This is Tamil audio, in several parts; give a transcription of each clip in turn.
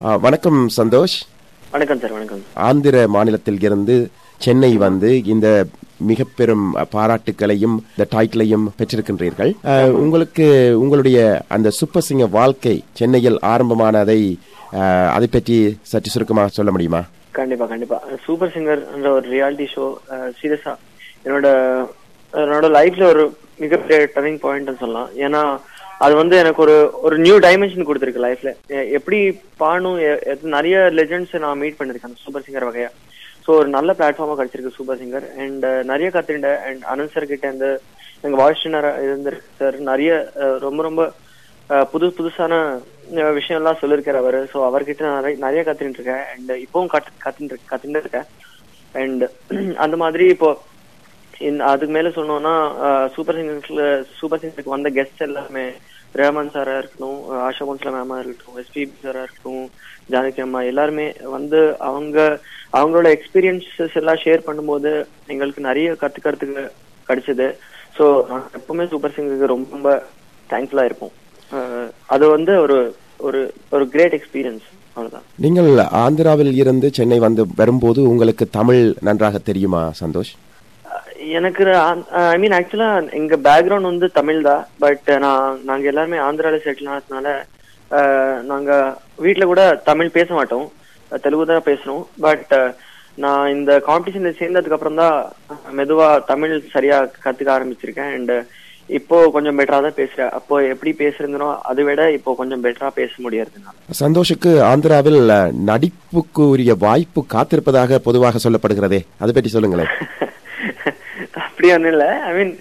ஆ, வணக்கம் சந்தோஷ் வணக்கம் சார் வணக்கம் ஆந்திர மாநிலத்தில் இருந்து சென்னை வந்து இந்த மிக பெரும் பாராட்டுக்களையும் இந்த டைட்டிலையும் பெற்றிருக்கின்றீர்கள் ஆ, உங்களுக்கு உங்களுடைய அந்த சூப்பர் சிங்கர் வாழ்க்கை சென்னையில் ஆரம்பமானதை ஆ, அதை பற்றி சற்று சுருக்கமாக சொல்ல முடியுமா கண்டிப்பா கண்டிப்பா சூப்பர் சிங்கர்ன்ற ஒரு ரியாலிட்டி ஷோ சீரியஸா என்னோட என்னோட லைஃப்ல ஒரு மிகப்பெரிய டர்னிங் பாயிண்ட்னு சொல்லலாம் ஏன்னா அது வந்து எனக்கு ஒரு ஒரு நியூ டைமென்ஷன் கொடுத்துருக்கு லைஃப்ல எப்படி பாடணும் எ- எத்- நிறைய லெஜெண்ட்ஸ் நான் மீட் பண்ணிருக்கேன் அந்த சூப்பர் சிங்கர் வகையா ஸோ ஒரு நல்ல பிளாட்ஃபார்மா கிடைச்சிருக்கு சூப்பர் சிங்கர் அண்ட் நிறைய கத்துட்டேன் அண்ட் அனந்த் சார் கிட்ட இருந்து எங்க வாய்ஸ் ட்ரெயினர் இருந்திருக்கு சார் நிறைய அஹ், ரொம்ப ரொம்ப அஹ், புது புதுசான அஹ், விஷயம்லாம் சொல்லியிருக்காரு அவரு ஸோ அவர்கிட்ட நான் நிறைய நிறைய கத்துட்டு இருக்கேன் அண்ட் இப்பவும் கத்து கத்துட்டு கத்துட்டு இருக்கேன் அண்ட் அந்த மாதிரி இப்போ இந்த அதுக்கு மேல சொன்னோம்னா சூப்பர் சிங்கர்ஸ்ல சூப்பர் சிங்கருக்கு வந்த கெஸ்ட் எல்லாமே ரேமன் சாரா இருக்கட்டும் அஹ், ஆஷா கோன்ஸ்ல மேமா இருக்கட்டும் எஸ்பிபி சாரா இருக்கட்டும் ஜானகி அம்மா எல்லாருமே வந்து அவங்க அவங்களோட எக்ஸ்பீரியன்சஸ் எல்லாம் ஷேர் பண்ணும்போது எங்களுக்கு நிறைய கத்துக்கிறதுக்கு கிடைச்சது ஸோ நாங்கள் எப்பவுமே சூப்பர் சிங்கருக்கு ரொம்ப ரொம்ப தேங்க்ஃபுல்லா இருப்போம் அஹ், அது வந்து ஒரு ஒரு ஒரு கிரேட் எக்ஸ்பீரியன்ஸ் அவ்வளவுதான் நீங்கள் ஆந்திராவில் இருந்து சென்னை வந்து வரும்போது உங்களுக்கு தமிழ் நன்றாக தெரியுமா சந்தோஷ் எனக்கு ஐ மீன் ஆக்சுவலா எங்க பேக்ரவுண்ட் வந்து தமிழ் தான் பட் நான் நாங்க எல்லாருமே ஆந்திரால செட்டில் ஆனதுனால அஹ், நாங்க வீட்ல கூட தமிழ் பேச மாட்டோம் அஹ், தெலுங்கு தான் பேசணும் பட் நான் இந்த காம்படிஷன்ல சேர்ந்ததுக்கு அப்புறம் தான் மெதுவா தமிழ் சரியா கத்துக்க ஆரம்பிச்சிருக்கேன் அண்ட் இப்போ கொஞ்சம் பெட்டரா தான் பேசுறேன் அப்போ எப்படி பேசுறதுனோ அதை விட இப்போ கொஞ்சம் பெட்டரா பேச முடியறதுனால சந்தோஷுக்கு ஆந்திராவில் அ, நடிப்புக்கு உரிய வாய்ப்பு காத்திருப்பதாக பொதுவாக சொல்லப்படுகிறதே அதை பற்றி சொல்லுங்களேன் அப்படி ஒண்ணும் இல்ல ஐ மீன்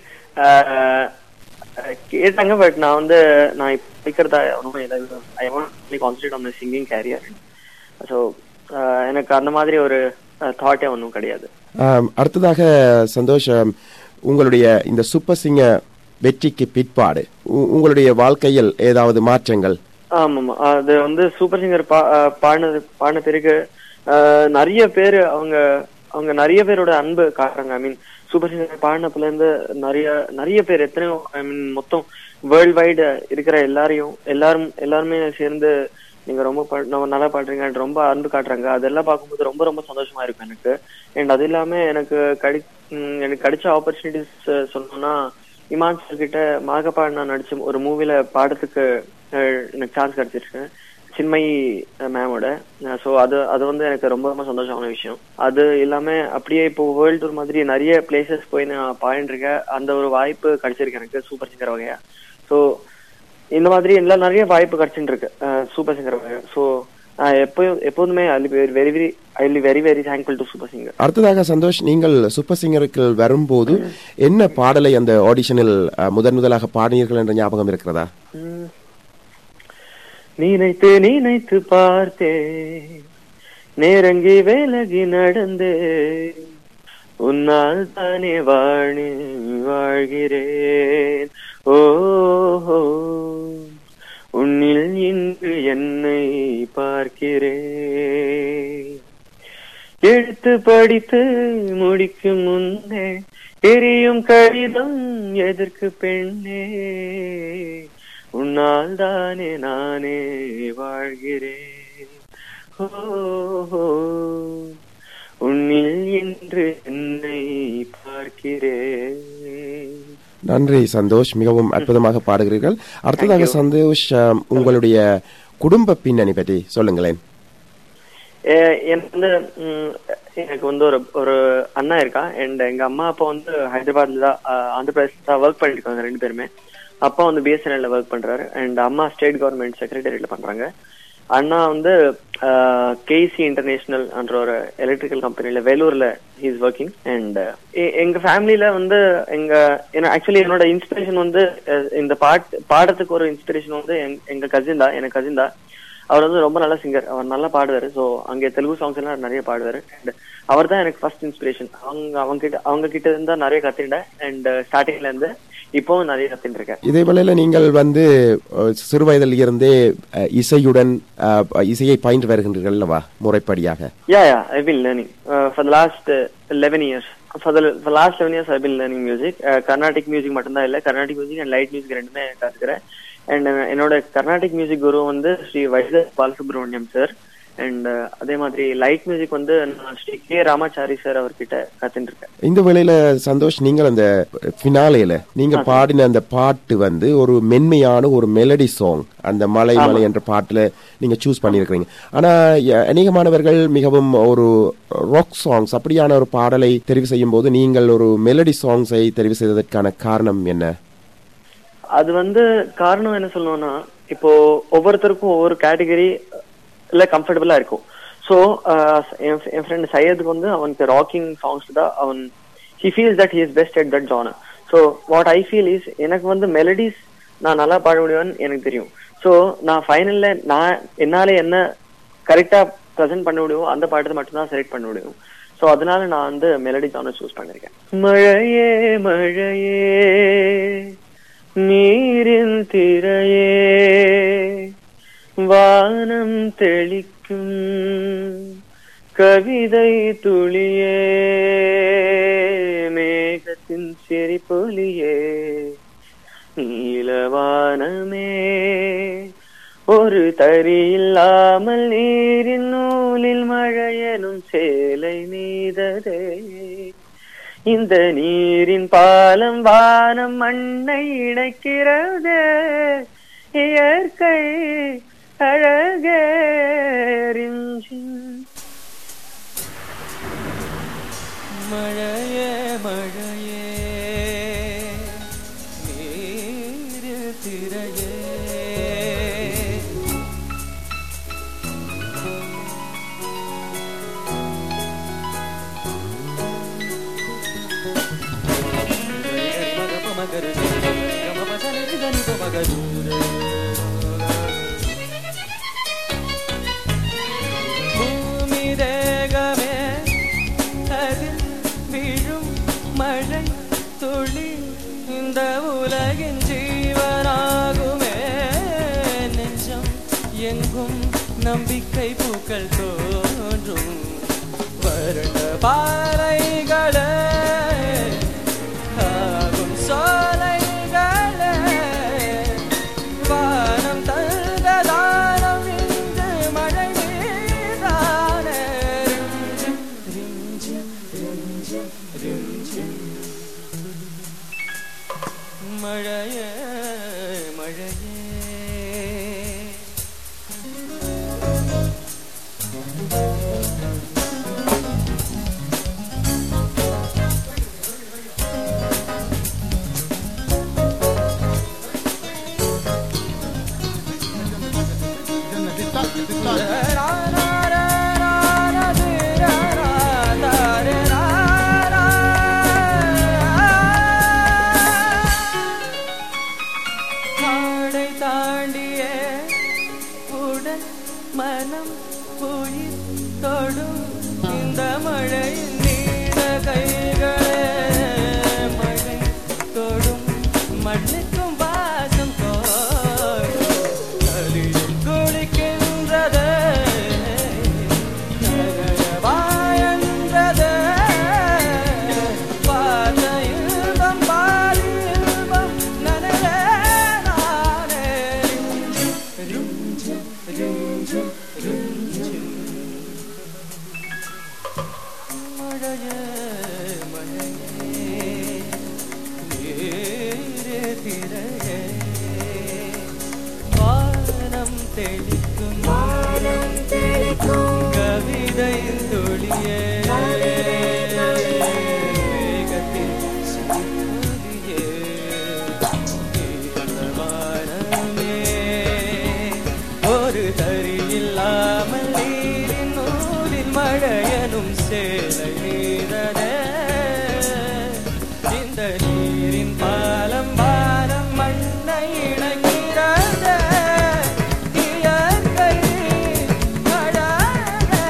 கேட்டாங்க பட் நான் வந்து நான் இப்ப படிக்கிறதா ஒன்றும் இல்லை I want concentrate on singing career so எனக்கு அந்த மாதிரி ஒரு தாட்டே ஒன்றும் கிடையாது ஆம், அடுத்ததாக சந்தோஷ் ஆம், உங்களுடைய இந்த சூப்பர் சிங்கர் வெற்றிக்கு பிற்பாடு உ- உங்களுடைய வாழ்க்கையில் ஏதாவது மாற்றங்கள் ஆமாமா அது வந்து சூப்பர் சிங்கர் பா அஹ் பாடினது பாடின பிறகு அஹ், நிறைய பேர் அவங்க அவங்க நிறைய பேரோட அன்பு காட்டுறாங்க ஐ மீன் சூப்பர் சிங்கர் பாடினப்புல இருந்து நிறைய நிறைய பேர் எத்தனையோ ஐ மீன் மொத்தம் வேர்ல்ட் வைடு இருக்கிற எல்லாரையும் எல்லாரும் எல்லாருமே சேர்ந்து நீங்க ரொம்ப பா- நம்ம நல்லா பாடுறீங்க ரொம்ப அன்பு காட்டுறாங்க அதெல்லாம் பார்க்கும்போது ரொம்ப ரொம்ப சந்தோஷமா இருக்கும் எனக்கு அண்ட் அது இல்லாம எனக்கு கிடை ம், எனக்கு கிடைச்ச ஆப்பர்ச்சுனிட்டிஸ் சொல்லணும்னா இமான் சார் கிட்ட மாகப்பாடு நான் நடிச்ச ஒரு மூவில பாடத்துக்கு அஹ், எனக்கு சான்ஸ் கிடைச்சிருக்கு சின்மயி மேமோட ஸோ அது அது வந்து எனக்கு ரொம்ப ரொம்ப சந்தோஷமான விஷயம் அது இல்லாம அப்படியே இப்போ வேர்ல்டு டூர் மாதிரி நிறைய பிளேசஸ் போய் நான் பாடிட்டு இருக்கேன் அந்த ஒரு வாய்ப்பு கிடைச்சிருக்கு எனக்கு சூப்பர் சிங்கர் வகையா ஸோ இந்த மாதிரி எல்லாம் நிறைய வாய்ப்பு கிடைச்சிட்டு இருக்கு சூப்பர் சிங்கர் வகையா ஸோ எப்போயும் எப்போதுமே I very very I very very thankful to super singer அடுத்ததாக சந்தோஷ் நீங்கள் சூப்பர் சிங்கருக்கு வரும்போது என்ன பாடலை அந்த ஆடிஷனில் அ, முதன் முதலாக பாடினீர்கள் என்ற ஞாபகம் இருக்கிறதா ம். நினைத்து நினைத்து பார்த்தேன் நேரங்கி விலகி நடந்தே உன்னால் தானே வாழி வாழ்கிறேன் ஓ உன்னில் இன்று என்னை பார்க்கிறேன் எடுத்து படித்து முடிக்கும் முன்னே எரியும் கடிதம் எதற்கு பெண்ணே உன்னால் தானே நானே வாழ்கிறேன் ஓ உன்னில் இன்று என்னை பார்க்கிறேன் நன்றி சந்தோஷ் மிகவும் அற்புதமாக பாடுகிறீர்கள் அடுத்ததாக சந்தோஷ் ஆம், உங்களுடைய குடும்ப பின்னணி பற்றி சொல்லுங்களேன் ஏ- எனக்கு வந்து ம், எனக்கு வந்து ஒரு ஒரு அண்ணா இருக்கா அண்ட் எங்க அம்மா அப்பா வந்து ஹைதராபாத்ல தான் ஆஹ், ஆந்திர பிரதேஷ் தான் ஒர்க் பண்ணிட்டு இருக்காங்க ரெண்டு பேருமே அப்பா வந்து பிஎஸ்என்எல்ல ஒர்க் பண்றாரு அண்ட் அம்மா ஸ்டேட் கவர்மெண்ட் செக்ரட்டரியேட்ல பண்றாங்க அண்ணா வந்து கேசி இன்டர்நேஷனல் என்ற ஒரு எலக்ட்ரிக்கல் கம்பெனில வேலூர்ல இஸ் ஒர்க்கிங் அண்ட் எங்க ஃபேமிலில வந்து எங்க ஆக்சுவலி என்னோட இன்ஸ்பிரேஷன் வந்து அஹ், இந்த பாட் பாடத்துக்கு ஒரு இன்ஸ்பிரேஷன் வந்து எங்க- எங்க கசின் தான் எனக்கு கசின் தான் அவர் வந்து ரொம்ப நல்ல சிங்கர் அவர் நல்லா பாடுவாரு ஸோ அங்கே தெலுங்கு சாங்ஸ் எல்லாம் நிறைய பாடுவாரு அண்ட் அவர் தான் எனக்கு ஃபர்ஸ்ட் இன்ஸ்பிரேஷன் அவங்க அவங்க கிட்ட அவங்க கிட்ட இருந்தா நிறைய கத்துட்டேன் அண்ட் ஸ்டார்டிங்ல இருந்து இப்போவும் நிறைய கத்துட்டு இருக்கேன் இதே வேளையில நீங்கள் வந்து அஹ், சிறு வயதில் இருந்தே அஹ், இசையுடன் அஹ், இசையை பயின்று வருகின்றீர்கள் அல்லவா முறைப்படியாக yeah yeah I been learning for the last eleven years for the last eleven years I been learning music Carnatic music மட்டும்தான் இல்லை Carnatic music and light music ரெண்டுமே கத்துக்கிறேன் அண்ட் என்னோட கர்நாடிக் மியூசிக் குரு வந்து ஸ்ரீ வைஜ பாலசுப்ரமணியம் சார் அண்ட் அதே மாதிரி லைட் மியூசிக் வந்து நான் ஸ்ரீ கே ராமாச்சாரி சார் அவர்கிட்ட கத்துட்டு இருக்கேன் இந்த வேளையில சந்தோஷ் நீங்கள் அந்த பினாலேல நீங்க பாடின அந்த பாட்டு வந்து ஒரு மென்மையான ஒரு மெலடி சாங் அந்த மலை மலை என்ற பாட்டுல நீங்க சூஸ் பண்ணியிருக்கிறீங்க ஆனா ய- அநேகமானவர்கள் மிகவும் ஒரு ராக் சாங்ஸ் அப்படியான ஒரு பாடலை தெரிவு செய்யும் போது நீங்கள் ஒரு மெலடி சாங்ஸை தெரிவு செய்ததற்கான காரணம் என்ன அது வந்து காரணம் என்ன சொல்லணும்னா இப்போ ஒவ்வொருத்தருக்கும் ஒவ்வொரு கேட்டகரி இல்ல கம்ஃபர்டபுளா இருக்கும் ஸோ என் ஃப்ரெண்ட் சையதுக்கு வந்து அவனுக்கு ராக்கிங் சாங்ஸ் தான் அவன் he feels that he is best at that genre so what I feel is எனக்கு வந்து மெலடிஸ் நான் நல்லா பாட முடியும்னு எனக்கு தெரியும் ஸோ நான் ஃபைனல்ல நான் என்னால என்ன கரெக்டா ப்ரெசென்ட் பண்ண முடியுமோ அந்த பாட்டை மட்டும்தான் செலக்ட் பண்ண முடியும் ஸோ அதனால நான் வந்து மெலடி ஜானர் சூஸ் பண்ணிருக்கேன் மழையே மழையே நீரின் திரையே வானம் தெளிக்கும் கவிதை துளியே மேகத்தின் சிரிப்பொலியே நீலவானமே ஒரு தறி இல்லாமல் நீரின் நூலில் மழையனும் சேலை நீததே இந்த நீரின் பாலம் வானம் மண்ணை இணைக்கிறது இயற்கை அழகே ரிஞ்சின் மழையே மழையே நீரில் திரையே பூமி தேகமே அதில் விழும் மழை துளி இந்த உலகின் ஜீவனாகுமே நெஞ்சம் எங்கும் நம்பிக்கை பூக்கள் தோன்றும் வறண்ட பாறைகளே ஆகும் சோலைகளே வானம் தந்த தானம் இன்று மழை நீதானே ரிஞ்சிம், ரிஞ்சிம், ரிஞ்சிம், ரிஞ்சிம். மழையே மழையே காடை தாண்டிய உடல் மனம் உயிர் தொடும் இந்த மழையின் நீட கைகளே மழை தொடும் மண்ணுக்கும் வாசம் தோடும் நதியில் குளிக்கின்றது நகரவாயன்றது பார்த்த இன்பம் பாதி இன்பம் நனவே நானே ரிஞ்சிம், ரிஞ்சிம், ரிஞ்சிம். மழையே மழையே நீரே திரையே வானம் தெளிக்கும் வானம் தெளிக்கும் கவிதையின் துளியே மேகத்தின் சிரிப்பொலியே நீலவானமே ஒரு தறி இல்லாமல் நீரின் நூலில் மழையனும் சேலை நீரனே இந்த நீரின் பாலம் வானம் மண்ணை இணைக்கிறது இயற்கை அழகே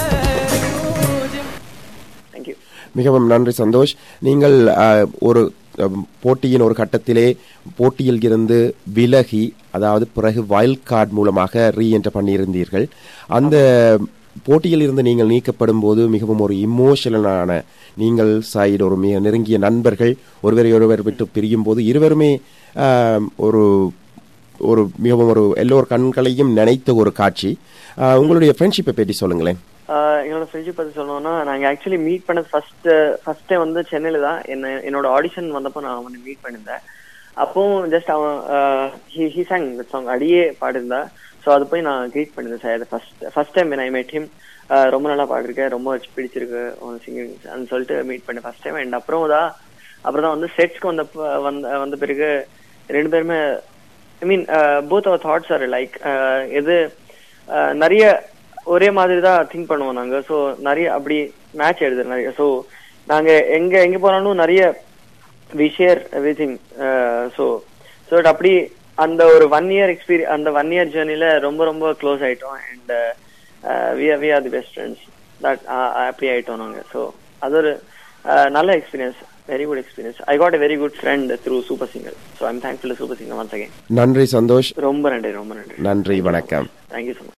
தேங்க்யூ மிகவும் நன்றி சந்தோஷ் நீங்கள் அஹ், ஒரு அஹ், போட்டியின் ஒரு கட்டத்திலே போட்டியில் இருந்து விலகி அதாவது பிறகு வைல்ட் கார்டு மூலமாக ரீஎன்டர் பண்ணியிருந்தீர்கள் அந்த போட்டியில் இருந்து நீங்கள் நீக்கப்படும் போது மிகவும் ஒரு இமோஷனலான நீங்கள் சைடு ஒரு மிக நெருங்கிய நண்பர்கள் ஒருவரை ஒருவர் விட்டு பிரியும் போது இருவருமே ஆஹ், ஒரு ஒரு மிகவும் ஒரு எல்லோர் கண்களையும் நினைத்த ஒரு காட்சி ஆஹ், உங்களுடைய ஃப்ரெண்ட்ஷிப்பை பற்றி சொல்லுங்களேன் ஆஹ் என்னோட ஃப்ரெண்ட்ஷிப் பத்தி சொல்லணும்னா நாங்க ஆக்சுவலி மீட் பண்ணது ஃபர்ஸ்ட் ஃபர்ஸ்ட் டைம் வந்து சென்னையில தான் என்ன என்னோட ஆடிஷன் வந்தப்போ நான் அவனை மீட் பண்ணியிருந்தேன் அப்போ ஜஸ்ட் அவன் ஹி ஹி சாங் இந்த சாங் அடியே பாடிருந்தா ஸோ அது போய் நான் க்ரீட் பண்ணியிருந்தேன் sir first first time I made him ரொம்ப நல்லா பாடிருக்கேன் ரொம்ப வச்சு பிடிச்சிருக்கு சிங்கிங் அப்படின்னு சொல்லிட்டு மீட் பண்ணேன் ஃபர்ஸ்ட் டைம் அண்ட் அப்புறம் தான் அப்புறம் தான் வந்து செட்ஸ்க்கு வந்த வந்த வந்த பிறகு ரெண்டு பேருமே I mean both our thoughts are like எது அஹ், நிறைய ஒரே மாதிரி தான் திங்க் பண்ணுவோம் நாங்க ஸோ நிறைய அப்படி மேட்ச் எழுதுற நிறைய ஸோ நாங்க எங்க எங்க போனாலும் நிறைய we share everything so so அப்படி அந்த ஒரு ஒன் இயர் எக்ஸ்பீரியன் அந்த ஒன் இயர் ஜேர்னில ரொம்ப ரொம்ப க்ளோஸ் ஆயிட்டோம் and we we are the best friends that அப்படி ஆயிட்டோம் நாங்க ஸோ அது ஒரு uh, நல்ல experience very good experience I got a very good friend through super singer so I'm thankful super singer once again நன்றி சந்தோஷ் ரொம்ப நன்றி ரொம்ப நன்றி நன்றி வணக்கம் தேங்க்யூ ஸோ மச்